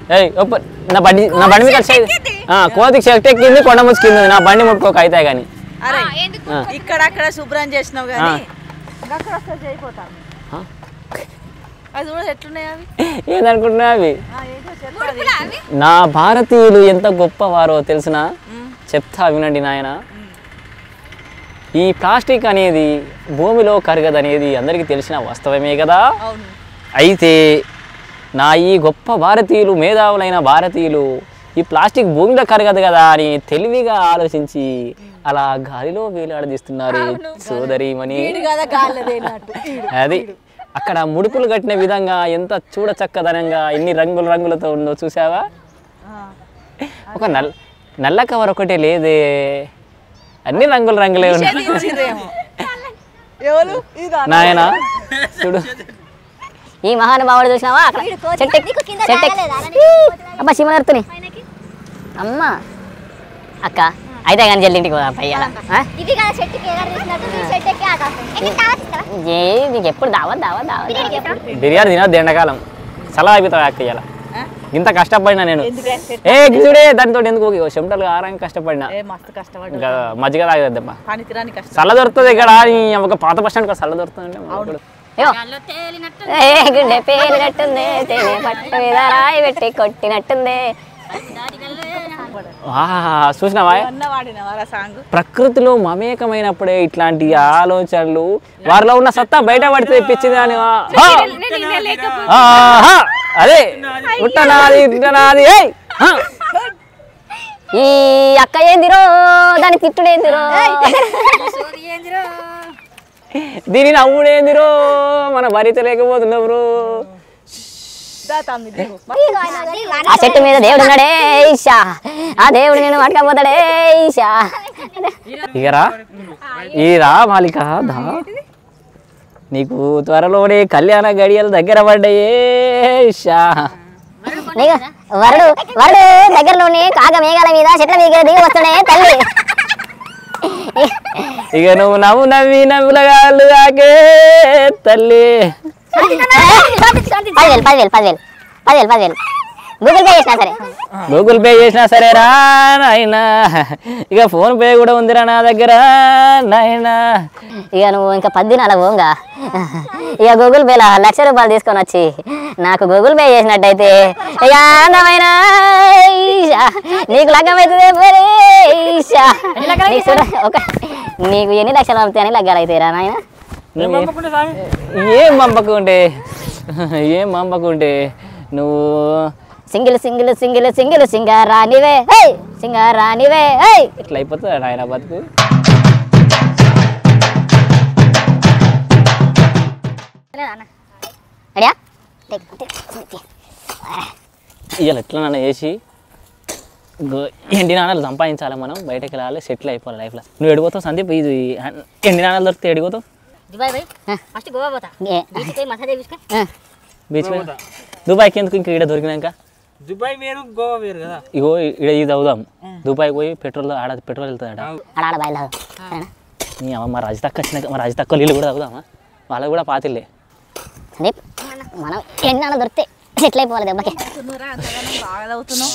ఏయ్ ఒప్ప నా బండి నా బండి మీద వచ్చేది కోతికి చెట్టు ఎక్కింది కొండ ముసుకింది నా బండి ముట్టుకోక అయితే కానీ అరే ఎందుకు ఆ. ఇక్కడ అక్కడ శుభ్రం చేసినావు కానీ అక్కడ వస్తే చేయిపోతాను ఆ. అది కూడా ఎట్లున్నాయి అవి ఏందనుకుంటున్నా అవి ఆ, ఏంటో చెప్పు అది. ముడుపులా అవి నా భారతీయులు ఎంత గొప్పవారో తెలుసునా చెప్తా వినండి నాయన ఈ ప్లాస్టిక్ అనేది భూమిలో కరగదనేది అందరికీ తెలిసిన వాస్తవమే కదా అవును అయితే నా ఈ గొప్ప భారతీయులు మేధావులైన భారతీయులు ఈ ప్లాస్టిక్ భూమిలో కరగదు కదా అని తెలివిగా ఆలోచించి అలా గాలిలో వేలాడదీస్తున్నారు సోదరిమణి వీడు కదా గాల్లదే అన్నట్టు అది అక్కడ ముడుపులు కట్టిన విధంగా ఎంత చూడ చక్కదనంగా ఎన్ని రంగుల రంగులతో ఉందో చూసావా ఒక నల్ నల్ల కవర్ ఒకటే లేదే అన్ని రంగుల రంగులే ఉన్నాయి నిషేధించిర్రేమో. ఎవరు ఇదా నాయన చూడు ఈ మహానుభావుడు చూసినావా అక్కడ చెట్టు ఎక్కి- చెట్టు ఎక్కి- అబ్బా సీమ నడుతున్నాయి అమ్మ అక్క అయితే కానీ జల్ది ఇంటికి పోదాం పయ్యాల ఇది కదా చెట్టుకి ఎలా తీసినట్టు మీ చెట్టు ఎక్కి ఆట ఏ నీకు ఎప్పుడు దావా దావా దావా బిర్యానీ తినద్దు ఎండాకాలం సలహా అయిపోతావు అక్క ఇయ్యాల ఇంత కష్టపడినా నేను ఎందుకంటే ఏ గిసుడే దానితో ఎందుకు ఇగో చెమటలు ఆరానికి కష్టపడినా ఏ మస్తు కష్టపడ్డా ఇంకా మజ్జిగ తాగదమ్మా పనికిరాని కష్టం చల్ల దొరుకుతుంది ఇక్కడ ఈ ఒక పాత బస్ స్టాండ్ చల్ల దొరుకుతుంది అయ్యో ఏ గుండె పేలినట్టుంది తేనె పట్టు మీద రాయి పెట్టి కొట్టినట్టుంది చూసినావా అన్న వాడినవారా సాంగ్ ప్రకృతిలో మమేకమైనప్పుడే ఇట్లాంటి ఆలోచనలు వారిలో ఉన్న సత్తా బయట పడితే తెప్పించింది అని ఆ, ఆ, ఆహా, అదే పుట్టనాది పుట్టనాది ఏయ్ ఆ, ఈ అక్క ఏందిరో దాని తిట్టుడేందిరో దీని నవ్వుడేందిరో మన భరిత లేకపోతున్నాం బ్రో దా తమ్మి దిగు. ఆ చెట్టు మీద దేవుడు ఉన్నాడే ఈషా ఆ దేవుడు నేను పట్టుకపోతాడే ఈషా ఇక రా ఈ రా మాలిక దా నీకు త్వరలోనే కళ్యాణ గడియలు దగ్గర పడ్డాయే షా నీకు వరుడు వరుడు దగ్గరలోని కాగ మేఘాల మీద చెట్ల మీద దిగి వస్తున్నాయి తల్లి ఇక నువ్వు నవ్వు నవ్వి నవ్వులగాళ్ళు కాకే తల్లి పదివేలు పదివేలు పదివేలు పదివేలు పదివేలు గూగుల్ పే చేసినా సరే గూగుల్ పే చేసినా సరేరా నాయనా ఇక ఫోన్ పే కూడా ఉందిరా నా దగ్గర నాయనా ఇక నువ్వు ఇంకా పది దినాల పోంగా ఇక గూగుల్ పేలో లక్ష రూపాయలు తీసుకొని వచ్చి నాకు గూగుల్ పే చేసినట్టయితే ఇక అందమైన ఈశా నీకు లగ్గమైతుంది మరి ఈశా నీకు చూడ- ఒక నీకు ఎన్ని లక్షలు పంపుతాయని లగ్గాలు అవుతాయిరా నాయన ఏం పంపకుంటే ఏం పంపకుంటే నువ్వు సింగిల్ సింగిల్ సింగిల్ సింగిల్ సింగారానివే హే సింగారానివే హే ఇట్లా అయిపోతుంది నాయన బతుకు రెడీయా ఇవాళ ఎట్లా నాన్న చేసి గో- ఎండి నాణాలు సంపాదించాలి మనం బయటకు వెళ్ళాలి సెటిల్ అయిపోవాలి లైఫ్లో నువ్వు ఎడిపోతావు సందీప్ ఇది ఎండి నాణాలు దొరికితే ఎడిపోతావు దుబాయ్ పోయి ఫస్ట్ గోవా పోతా ఏ, బీచ్ పోయి మసాజ్ చేయించుకో ఆ, బీచ్ మీద దుబాయ్కి ఎందుకు ఇంకా ఇక్కడ దొరికినాక దుబాయ్ వేరు గోవా వేరు కదా ఇగో ఇక్కడ ఇది అవుదాం దుబాయ్ పోయి పెట్రోల్ ఆడ పెట్రోల్ వెళ్తాడట ఆడ ఆడ బయలుదేరు సరేనా నీ అమ్మ మా రాజు తక్కువ వచ్చినాక మా రాజు తక్కువ నీళ్ళు కూడా తాగుదామా వాళ్ళకి కూడా పాతిల్లే సందీప్ మనం ఎన్నాళ్ళు దొరికితే సెటిల్ అయిపోవాలి దెబ్బకి అవుతున్నారా అంతగానం బాగా అవుతున్నావు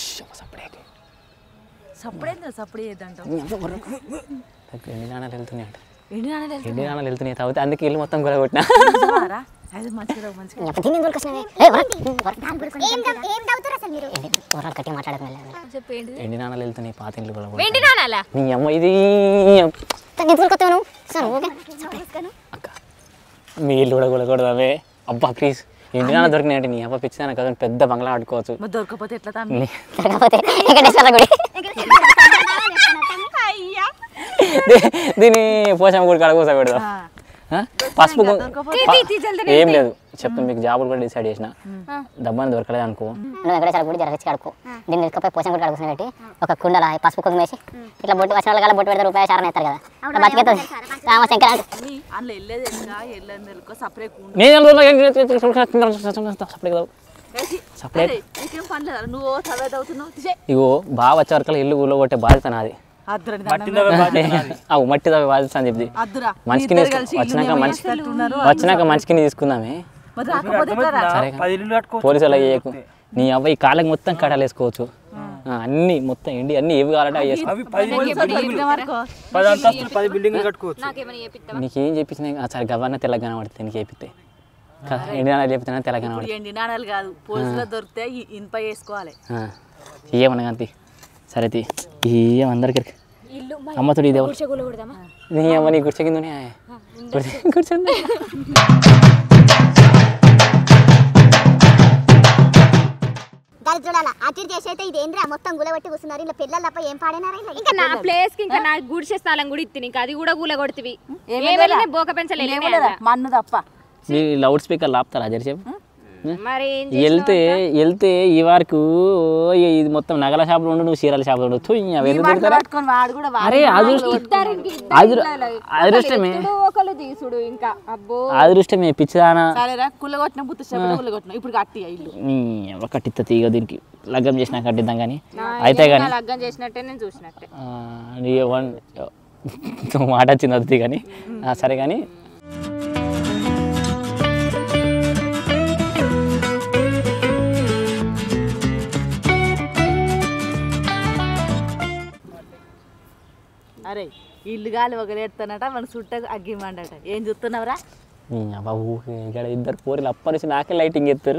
సప్పుడేందో సప్పుడు చేద్దంటావు ఎండి నాణాలు వెళ్తున్నాయి అంట ఎండి నాన్నలు ఎండి నాణాలు వెళ్తున్నాయి తాగితే అందుకే ఇల్లు మొత్తం కూడా కొట్టినా వెళ్తున్నారా అది మంచిగా మంచిగా ఇంకా తిని ఎందుకు వచ్చినావే ఏ, వర- వర- ఏం తాగు- ఏం తాగుతారు అసలు మీరు ఏంటి, పోరాడు కట్టి మాట్లాడదు చెప్పేంటి ఎండి నాణాలు వెళ్తున్నాయి పాత ఇల్లు కూడా ఏంటి కొట్టినా. నానాలా నీ అమ్మ ఇది తగ్గించుకొస్తావు నువ్వు సార్ ఓకే అక్క మీ ఇల్లు కూడా కొలకూడదామే అబ్బా ప్లీజ్ ఇంటి నాన్న దొరికినాయంటే నీ అబ్బా పిచ్చి కదా పెద్ద బంగ్లా ఆడుకోవచ్చు మరి దొరకపోతే ఎట్లా తమ్మి నీ- దొరకకపోతే వెంకటేశ్వర గుడి దీ- దీని పోషమ్మ కూడా కడగోసా పెడదాం ఆ? పసుపు కు- ప- ఏం లేదు చెప్తాను మీకు జాబులు కూడా డిసైడ్ చేసిన డబ్బాని దొరకలేదు అనుకో నువ్వు వెంకటేశ్వర గుడి జరగచ్చి కడుక్కో దీన్ని తీసుకపోయి పోషణ గుడి కడుకుని పెట్టి ఒక కుండల పసుపు కుంకుమ వేసి ఇట్లా బొట్టు వచ్చిన వాళ్ళ బొట్టు పెడితే రూపాయలు చారణ ఎత్తారు కదా అట్లా బతికేస్తుంది రామశంకర్ అంటే నీ అందులో వెళ్ళేది ఎల్లుగా వెళ్ళని తెలుకో సపరేట్ నేను సపరేట్ కదా సపరేట్ నీకేం పని లేదా నువ్వు చదివేది అవుతున్నావు తీసే ఇగో బాగా వచ్చే వరకు ఇల్లు ఊళ్ళో కొట్టే బాధ్యత నాది అద్దురండి అవు మట్టి తవ్వే బాధ్యత అని చెప్పి అద్దురా మనిషికి తీసుకు- వచ్చినాక మనిషి వచ్చినాక మనిషికి తీసుకుందామే మరి రాకపోతే ఎట్లా రా? సరే పది ఇల్లు కట్టుకో పోలీసు వాళ్ళకి చేయకు నీ అవ్వ ఈ కాళ్ళకి మొత్తం కడాలు వేసుకోవచ్చు ఆ, అన్ని మొత్తం ఎండి అన్ని ఏవి కావాలంటే అవి వేసుకో అవి పది పది అంతస్తులు పది బిల్డింగ్లు కట్టుకోవచ్చు నీకేం చెప్పించిన సరే గవర్న తెలంగాణ పడుతుంది నీకు చెప్పితే ఎండినా చెప్తున్నా తెలంగాణ పడుతుంది ఎండి నాణాలు కాదు పోలీసులో దొరికితే ఇ- ఇనుప వేసుకోవాలి ఏమన్నా అంతి సరే తీ ఏం అందరికి అమ్మతోడు ఇది ఎవరు నీ అమ్మ నీ గుర్చ కింద కూర్చుంది దరిద్రుడాల అటు చేసి అయితే ఇది ఏంద్రా మొత్తం గులబట్టి కూర్చున్నారు ఇలా పిల్లలు తప్ప ఏం పాడినారా ఇలా? ఇంకా నా ప్లేస్ కి ఇంకా నా గుడిసే స్థలం కూడా ఇత్తి ఇంకా అది కూడా కూల కొడుతుంది బోక పెంచలే మన్ను తప్ప మీరు లౌడ్ స్పీకర్ లాపుతారా జరిసేపు మరి ఏం వెళ్తే వెళ్తే ఈ వరకు ఇది మొత్తం నగల షాపులో ఉండు నువ్వు చీరల షాపులో ఉండు తూ అవి ఎందుకు తిడతారా పట్టుకొని వాడు కూడా వా- అరే అదృష్టం అదృ- అదృష్టమే చేసుడు ఒకరు తీసుడు ఇంకా అబ్బో అదృష్టమే పిచ్చిదానా సరేరా కుల్లగొట్టిన బుత్త చెప్పిన కుల్లగొట్టిన ఇప్పుడు కట్టి ఇల్లు నీ ఎవరు కట్టిస్తా తీగ దీనికి లగ్గం చేసినా కట్టిద్దాం కానీ అయితే కానీ నా లగ్గం చేసినట్టే నేను చూసినట్టే నీ వన్ మాట వచ్చింది అది కానీ ఆ, సరే కానీ అరే ఇల్లు గాలి ఒకరేస్తానట మన చుట్ట అగ్గిమండట ఏం చూస్తున్నావురా నీ అవ్వ ఊహే, ఇక్కడ ఇద్దరు పోరీలు అప్పటి నుంచి నాకే లైటింగ్ ఎత్తారు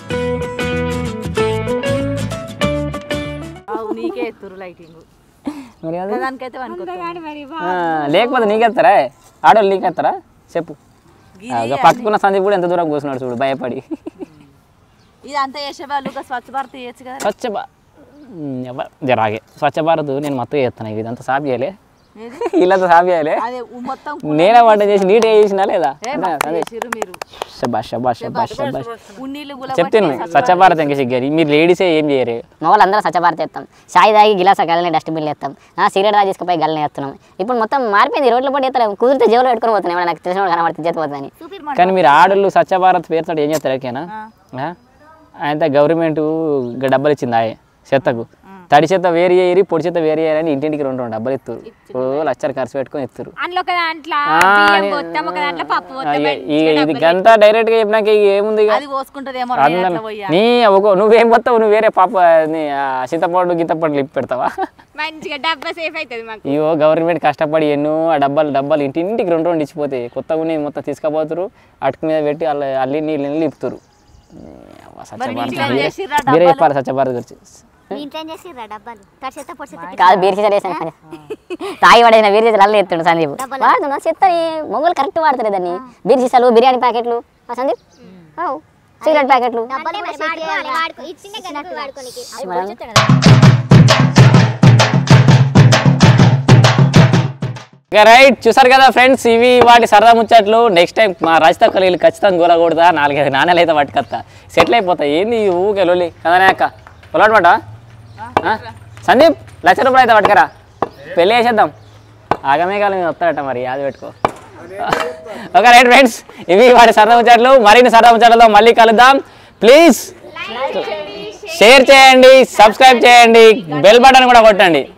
అవు నీకే ఎత్తురు లైటింగ్ మరి అది దానికైతే అనుకో ఆ, లేకపోతే నీకెత్తారా ఆడవాళ్ళు నీకెత్తారా చెప్పు ఆ, ఇక పక్కకున్న సందీప్ కూడా ఎంత దూరం కూర్చున్నాడు చూడు భయపడి ఇదంతా చేసే వాళ్ళు ఒక స్వచ్ఛ భారత్ చేయొచ్చు కదా స్వచ్ఛ భా ఉమ్, ఎవ- జరాగే స్వచ్ఛ భారత్ నేను మొత్తం చేస్తాను ఇదంతా సాఫ్ చేయాలి ఏది? వీళ్ళంతా సాఫ్ చేయాలి అదే ఉ- మొత్తం నేనే వంట చేసి నీట్గా చేసినా లేదా ఏ మస్తు చేసిర్రు మీరు శబాష్ శబాష్ శబాష్ శబాష్ ఉన్నీళ్ళు చెప్తాను స్వచ్ఛ భారత్ ఇంకా సిగ్గారు మీరు లేడీసే ఏం చేయరు మా వాళ్ళు అందరం స్వచ్ఛభారత్ ఎత్తాం చాయ్ తాగి గిలాస గల్లని డస్ట్బిన్లు ఎత్తాం ఆ సిగరెట్ తాగి తీసుకుపోయి గల్లని ఎత్తున్నాం ఇప్పుడు మొత్తం మారిపోయింది రోడ్ల పడి ఎత్తాం కుదిరితే జేబులో పెట్టుకొని పోతున్నాయి ఏమన్నా నాకు తెలిసిన వాడు కనబడితే చేతిపోతుందని కానీ మీరు ఆడళ్ళు స్వచ్ఛ భారత్ పేరుతో ఏం చేస్తారు ఓకేనా ఆయన గవర్నమెంట్ డబ్బులు ఇచ్చింది ఆయే చెత్తకు తడి చెత్త వేరు చేయరి పొడి చెత్త వేరు చేయరని ఇంటింటికి రెండు రెండు డబ్బులు ఇస్తారు ఓ లక్షలు ఖర్చు పెట్టుకొని ఇస్తారు అందులో ఒక దాంట్లో ఆ, బియ్యం నే- పోతాం ఒక దాంట్లో పప్పు పోతాం ఇక ఇక ఇది గంట డైరెక్ట్ గా చెప్పినాక ఇక ఏముంది ఇక అది పోసుకుంటదేమో అందరం అట్లా పోయా నీ ఒక నువ్వేం పోతావు నువ్వు వేరే పాప నీ ఆ చింతపండు గింతపండు లిప్పి పెడతావా మంచిగా డబ్బా సేఫ్ అవుతుంది మాకు ఇవో గవర్నమెంట్ కష్టపడి ఎన్నో ఆ డబ్బాలు డబ్బాలు ఇంటింటికి రెండు రెండు ఇచ్చిపోతాయి కొత్తగా ఉన్నాయి మొత్తం తీసుకుపోతారు అటుకు మీద పెట్టి వాళ్ళ అల్లి నీళ్ళు నిలుపుతారు స్వచ్ఛ భారత్ ఇంట్లో మీరే- చేసిర్రా మీరే చెప్పాలి స్వచ్ఛ భారత్ గురించి మీ ఇంట్లో ఏం చేసిర్రా డబ్బాలు తడిచేత పొడిచేత కాదు బీర్ సీసాలు వేసాను తాగి పడేసిన బీర్ సీసాలు అల్ల ఎత్తుండు సందీప్ వాడుతున్నా చెత్తని మొగ్గులు కరెక్ట్ వాడుతుంది దాన్ని బీర్ సీసాలు బిర్యానీ ప్యాకెట్లు ఆ సందీప్ అవు సిగరెట్ ప్యాకెట్లు డబ్బాలు కూడా వాడుకోవాలి వాడుకో ఇచ్చిందే కదా వాడుకోనికి రైట్ చూసారు కదా ఫ్రెండ్స్ ఇవి వాటి సరదా ముచ్చట్లు నెక్స్ట్ టైం మా రజిత వీళ్ళు ఖచ్చితంగా గోలకూడదా నాలుగైదు నాణ్యాలు అయితే పట్టుకొస్తా సెటిల్ అయిపోతాయి ఏంది ఈ ఊకే లొల్లి కదనే అక్క పొలాటమాట సందీప్ లక్ష రూపాయలు అయితే పట్టుకరా పెళ్ళి చేసేద్దాం ఆగమే కాలం మీద వస్తాడట మరి యాద పెట్టుకో ఓకే రైట్ ఫ్రెండ్స్ ఇవి వాటి సరదా ముచ్చట్లు మరిన్ని సరదా ముచ్చట్లతో మళ్ళీ కలుద్దాం ప్లీజ్ షేర్ చేయండి సబ్స్క్రైబ్ చేయండి బెల్ బటన్ కూడా కొట్టండి